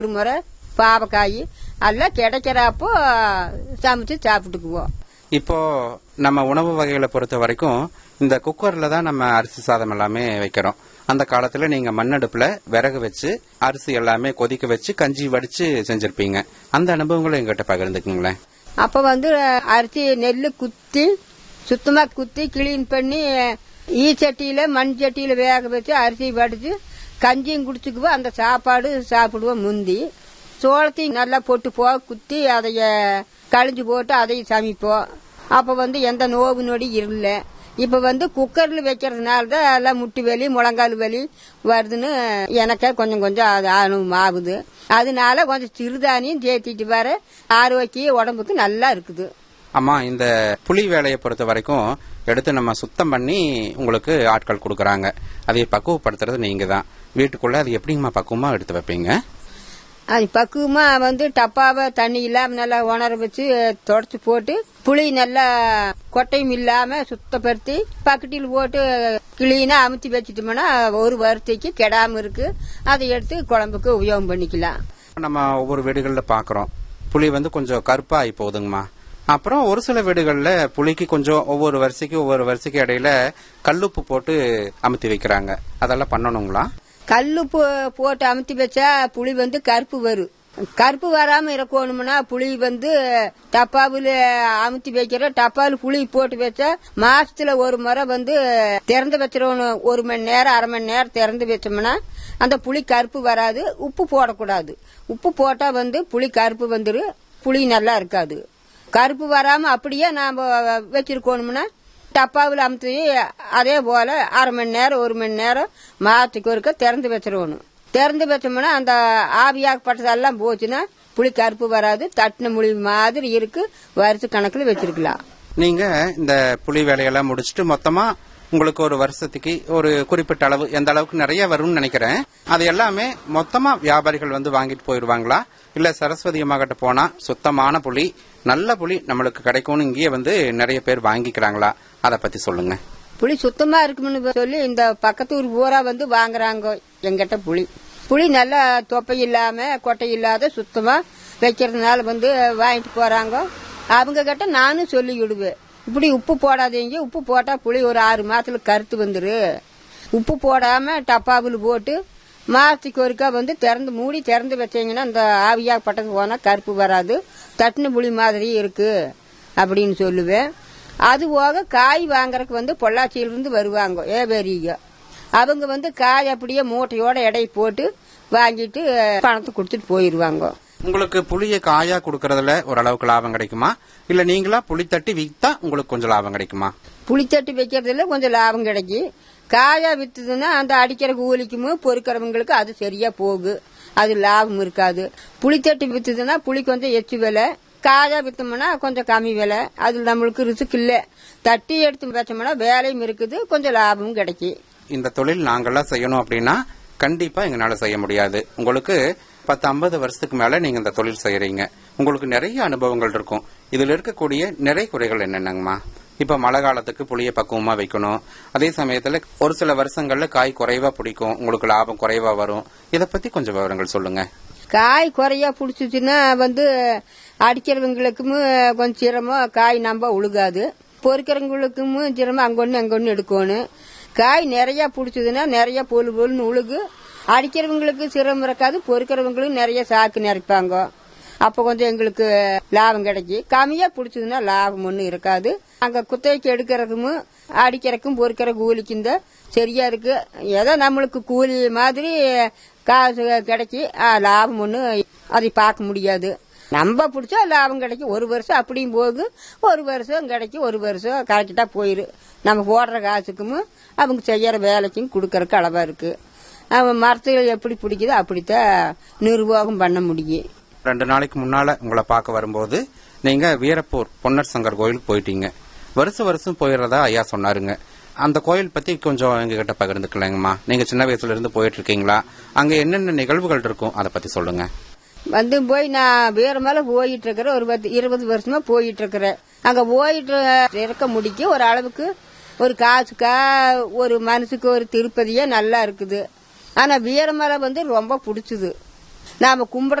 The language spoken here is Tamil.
ஒரு முறை பாவக்காய் எல்லாம் கிடைக்கிறப்போ சமைச்சு சாப்பிட்டுக்குவோம் இப்போ நம்ம உணவு வகைகளை பொறுத்த வரைக்கும் இந்த குக்கர்ல தான் நம்ம அரிசி சாதம் எல்லாமே வைக்கிறோம் அந்த காலத்துல நீங்க மண்ணடுப்புல விறகு வச்சு அரிசி எல்லாமே கொதிக்க வச்சு கஞ்சி வடிச்சு செஞ்சிருப்பீங்க அந்த அனுபவங்களை எங்கிட்ட பகிர்ந்துக்குங்களேன் அப்போ வந்து அரிசி நெல் குத்தி சுத்தமாக குத்தி கிளீன் பண்ணி ஈ சட்டியில் மண் சட்டியில் வேக வச்சு அரிசி வடித்து கஞ்சியும் குடிச்சுக்குவோம் அந்த சாப்பாடு சாப்பிடுவோம் முந்தி சோளத்தையும் நல்லா பொட்டு போ குத்தி அதைய கழிஞ்சு போட்டு அதையும் சமைப்போம் அப்போ வந்து எந்த நோவு நொடி இல்லை இப்போ வந்து குக்கரில் வைக்கிறதுனால தான் எல்லாம் முட்டி வலி முழங்கால் வலி வருதுன்னு எனக்கே கொஞ்சம் கொஞ்சம் அது அனுபவம் ஆகுது அதனால கொஞ்சம் சிறுதானியம் சேர்த்திட்டு வர ஆரோக்கிய உடம்புக்கு நல்லா இருக்குது அம்மா இந்த புளி வேலையை பொறுத்த வரைக்கும் எடுத்து நம்ம சுத்தம் பண்ணி உங்களுக்கு ஆட்கள் கொடுக்கறாங்க அதை பக்குவப்படுத்துறது நீங்க தான் வீட்டுக்குள்ள அது எப்படிங்கம்மா பக்குவமா எடுத்து வைப்பீங்க அது பக்குவமா வந்து டப்பாவை தண்ணி இல்லாம நல்லா உணர வச்சு தொடச்சு போட்டு புளி நல்லா கொட்டையும் இல்லாம சுத்தப்படுத்தி பக்கெட்டில் போட்டு கிளீனா அமுத்தி வச்சுட்டோம்னா ஒரு வருஷத்துக்கு கெடாம இருக்கு அதை எடுத்து குழம்புக்கு உபயோகம் பண்ணிக்கலாம் நம்ம ஒவ்வொரு வீடுகளில் பார்க்குறோம் புளி வந்து கொஞ்சம் கருப்பா ஆகி போகுதுங்கம்மா அப்புறம் ஒரு சில வீடுகளில் புளிக்கு கொஞ்சம் ஒவ்வொரு வரிசைக்கு ஒவ்வொரு வரிசைக்கு இடையில கல்லுப்பு போட்டு அமுத்தி வைக்கிறாங்க அதெல்லாம் பண்ணணுங்களா கல்லுப்பு போட்டு அமுத்தி வச்சா புளி வந்து கருப்பு வரும் கருப்பு வராம இருக்கணும்னா புளி வந்து டப்பாவில் அமுத்தி வைக்கிற டப்பாவில் புளி போட்டு வச்சா மாசத்துல ஒரு முறை வந்து திறந்து வச்சிடணும் ஒரு மணி நேரம் அரை மணி நேரம் திறந்து வச்சோம்னா அந்த புளி கருப்பு வராது உப்பு போடக்கூடாது உப்பு போட்டா வந்து புளி கருப்பு வந்துரு புளி நல்லா இருக்காது கருப்பு வராம அப்படியே நாம வச்சிருக்கணும்னா டப்பாவில் அமுத்தி அதே போல அரை மணி நேரம் ஒரு மணி நேரம் மாதத்துக்கு ஒருக்க திறந்து வச்சிடணும் திறந்து வச்சோம்னா அந்த ஆவியாகப்பட்டதெல்லாம் போச்சுன்னா புளி கருப்பு வராது தட்டின மொழி மாதிரி இருக்கு வருஷ கணக்கில் வச்சிருக்கலாம் நீங்க இந்த புளி வேலையெல்லாம் முடிச்சுட்டு மொத்தமா உங்களுக்கு ஒரு வருஷத்துக்கு ஒரு குறிப்பிட்ட அளவு எந்த அளவுக்கு நிறைய வரும்னு நினைக்கிறேன் அது எல்லாமே மொத்தமா வியாபாரிகள் வந்து வாங்கிட்டு போயிடுவாங்களா இல்ல சரஸ்வதி அம்மாகிட்ட போனா சுத்தமான புளி நல்ல புளி நம்மளுக்கு கிடைக்கும்னு இங்கேயே வந்து நிறைய பேர் வாங்கிக்கிறாங்களா அதை பத்தி சொல்லுங்க புளி சுத்தமா இருக்கும்னு சொல்லி இந்த பக்கத்து ஊர் பூரா வந்து வாங்குறாங்க எங்கிட்ட புளி புளி நல்லா தொப்பை இல்லாம கொட்டை இல்லாத சுத்தமா வைக்கிறதுனால வந்து வாங்கிட்டு போறாங்க அவங்க கிட்ட நானும் சொல்லி விடுவேன் இப்படி உப்பு போடாதீங்க உப்பு போட்டா புளி ஒரு ஆறு மாசத்துல கருத்து வந்துரு உப்பு போடாம டப்பாவில் போட்டு மாசத்துக்கு ஒருக்கா வந்து திறந்து மூடி திறந்து வச்சீங்கன்னா இந்த ஆவியாக பட்டது போனா கருப்பு வராது தட்டின புளி மாதிரி இருக்கு அப்படின்னு சொல்லுவேன் அது போக காய் வாங்குறதுக்கு வந்து பொள்ளாச்சியிலிருந்து வருவாங்க ஏவேரிங்க அவங்க வந்து காய் அப்படியே மூட்டையோட எடை போட்டு வாங்கிட்டு பணத்தை கொடுத்துட்டு போயிடுவாங்க உங்களுக்கு புளியை காயா கொடுக்கறதுல ஓரளவுக்கு லாபம் கிடைக்குமா இல்ல நீங்களா புளி தட்டி வித்தா உங்களுக்கு கொஞ்சம் லாபம் கிடைக்குமா புளித்தட்டி வைக்கிறதுல கொஞ்சம் லாபம் கிடைக்கும் காயா வித்துதுன்னா அந்த அடிக்கிற கூலிக்கும் பொறுக்கிறவங்களுக்கு அது சரியா போகு அது லாபம் இருக்காது புளித்தட்டி வித்துதுன்னா புளி கொஞ்சம் எச்சு விலை காயா வித்தோம்னா கொஞ்சம் கம்மி விலை அது நம்மளுக்கு ரிசுக்கு இல்லை தட்டி எடுத்து வச்சோம்னா வேலையும் இருக்குது கொஞ்சம் லாபமும் கிடைக்கும் இந்த தொழில் நாங்கெல்லாம் செய்யணும் அப்படின்னா கண்டிப்பா எங்களால செய்ய முடியாது உங்களுக்கு பத்து ஐம்பது வருஷத்துக்கு மேல நீங்க இந்த தொழில் செய்யறீங்க உங்களுக்கு நிறைய அனுபவங்கள் இருக்கும் இதுல இருக்கக்கூடிய நிறை குறைகள் என்னென்னங்கம்மா இப்ப மழை காலத்துக்கு புளிய பக்குவமா வைக்கணும் அதே சமயத்துல ஒரு சில வருஷங்கள்ல காய் குறைவா பிடிக்கும் உங்களுக்கு லாபம் குறைவா வரும் இத பத்தி கொஞ்சம் விவரங்கள் சொல்லுங்க காய் குறையா பிடிச்சிச்சுன்னா வந்து அடிக்கிறவங்களுக்கும் கொஞ்சம் சிரமம் காய் நம்ப உழுகாது பொறுக்கிறவங்களுக்கும் சிரமம் அங்கொன்னு அங்கொன்னு எடுக்கணும் காய் நிறைய பிடிச்சதுன்னா நிறைய பொழு பொழுன்னு உழுகு அடிக்கிறவங்களுக்கு சிரமம் இருக்காது பொறுக்கிறவங்களுக்கு நிறைய சாக்கு நிறைப்பாங்க அப்போ கொஞ்சம் எங்களுக்கு லாபம் கிடைக்கும் கம்மியா பிடிச்சதுன்னா லாபம் ஒன்றும் இருக்காது அங்க குத்தகைக்கு எடுக்கிறதுக்கும் அடிக்கிறதுக்கும் பொறுக்கிற கூலிக்கும் தான் சரியா இருக்கு ஏதோ நம்மளுக்கு கூலி மாதிரி காசு கிடைக்கி ஆ, லாபம் ஒன்றும் அதை பார்க்க முடியாது நம்ம பிடிச்சா லாபம் கிடைக்கும் ஒரு வருஷம் அப்படியும் போகு ஒரு வருஷம் கிடைக்கும் ஒரு வருஷம் கரெக்டா போயிரு நம்ம போடுற காசுக்கும் அவங்க செய்யற வேலைக்கும் கொடுக்கறக்கு அளவா இருக்கு அவன் மரத்துகள் எப்படி பிடிக்குதோ அப்படித்தான் நிர்வாகம் பண்ண முடியும் ரெண்டு நாளைக்கு முன்னால உங்களை பார்க்க வரும்போது நீங்க வீரப்பூர் பொன்னர் சங்கர் கோயிலுக்கு போயிட்டீங்க வருஷம் வருஷம் போயிடுறதா ஐயா சொன்னாருங்க அந்த கோயில் பத்தி கொஞ்சம் எங்ககிட்ட பகிர்ந்துக்கலாங்கம்மா நீங்க சின்ன வயசுல இருந்து போயிட்டு இருக்கீங்களா அங்க என்னென்ன நிகழ்வுகள் இருக்கும் அதை பத்தி சொல்லுங்க வந்து போய் நான் வேற மேல போயிட்டு இருக்கிறேன் ஒரு பத்து இருபது வருஷமா போயிட்டு இருக்கிறேன் அங்க போயிட்டு இருக்க முடிக்க ஒரு அளவுக்கு ஒரு காசுக்கா ஒரு மனசுக்கு ஒரு திருப்பதியே நல்லா இருக்குது ஆனா வீரமலை வந்து ரொம்ப பிடிச்சது நாம கும்பிட